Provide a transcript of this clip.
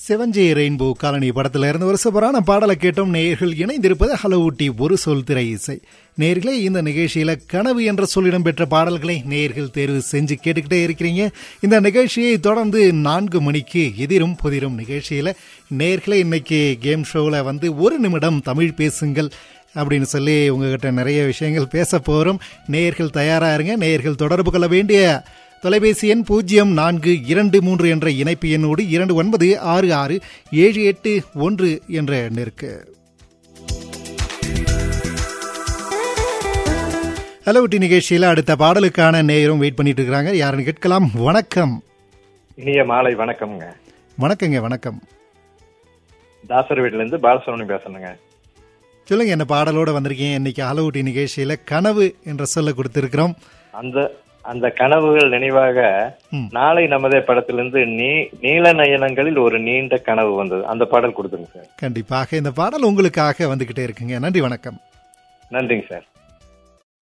செவன்ஜே rainbow colony படத்துல இருந்து ஒரு சூப்பரான பாடலை கேட்டோம் நேயர்கள் இணைந்திருப்பது ஹலோ ஊட்டி ஒரு சொல் திரை இசை நேர்களே இந்த நிகழ்ச்சியில கனவு என்ற சொல்லிடம் பெற்ற பாடல்களை நேர்கள் தேர்வு செஞ்சு கேட்டுக்கிட்டே இருக்கிறீங்க இந்த நிகழ்ச்சியை தொடர்ந்து நான்கு மணிக்கு எதிரும் புதிரும் நிகழ்ச்சியில நேர்களே இன்னைக்கு கேம் ஷோவில் வந்து ஒரு நிமிடம் தமிழ் பேசுங்கள் அப்படின்னு சொல்லி உங்ககிட்ட நிறைய விஷயங்கள் பேச போகிறோம் நேயர்கள் தயாரா இருங்க நேயர்கள் தொடர்பு கொள்ள வேண்டிய தொலைபேசி எண் பூஜ்ஜியம் நான்கு இரண்டு மூன்று என்ற இணைப்பு எண்ணோடு இரண்டு ஒன்பது ஆறு ஆறு ஏழு எட்டு ஒன்று என்ற எண் இருக்கு ஹலோ டி நிகழ்ச்சியில் அடுத்த பாடலுக்கான நேரம் வெயிட் பண்ணிட்டு இருக்கிறாங்க யாருன்னு கேட்கலாம் வணக்கம் இனிய மாலை வணக்கம்ங்க வணக்கங்க வணக்கம் தாசர் வீட்ல இருந்து பாலசுப்ரமணியம் பேசணுங்க சொல்லுங்க என்ன பாடலோட வந்திருக்கீங்க இன்னைக்கு ஹலோ டி நிகழ்ச்சியில கனவு என்ற சொல்ல கொடுத்திருக்கிறோம் அந்த அந்த கனவுகள் நினைவாக ம். நாளை நமதே படத்திலிருந்து நீ நீல நயனங்களில் ஒரு நீண்ட கனவு வந்தது அந்த பாடல் கொடுத்துருங்க சார் கண்டிப்பாக இந்த பாடல் உங்களுக்காக வந்துகிட்டே இருக்குங்க நன்றி வணக்கம் நன்றிங்க சார்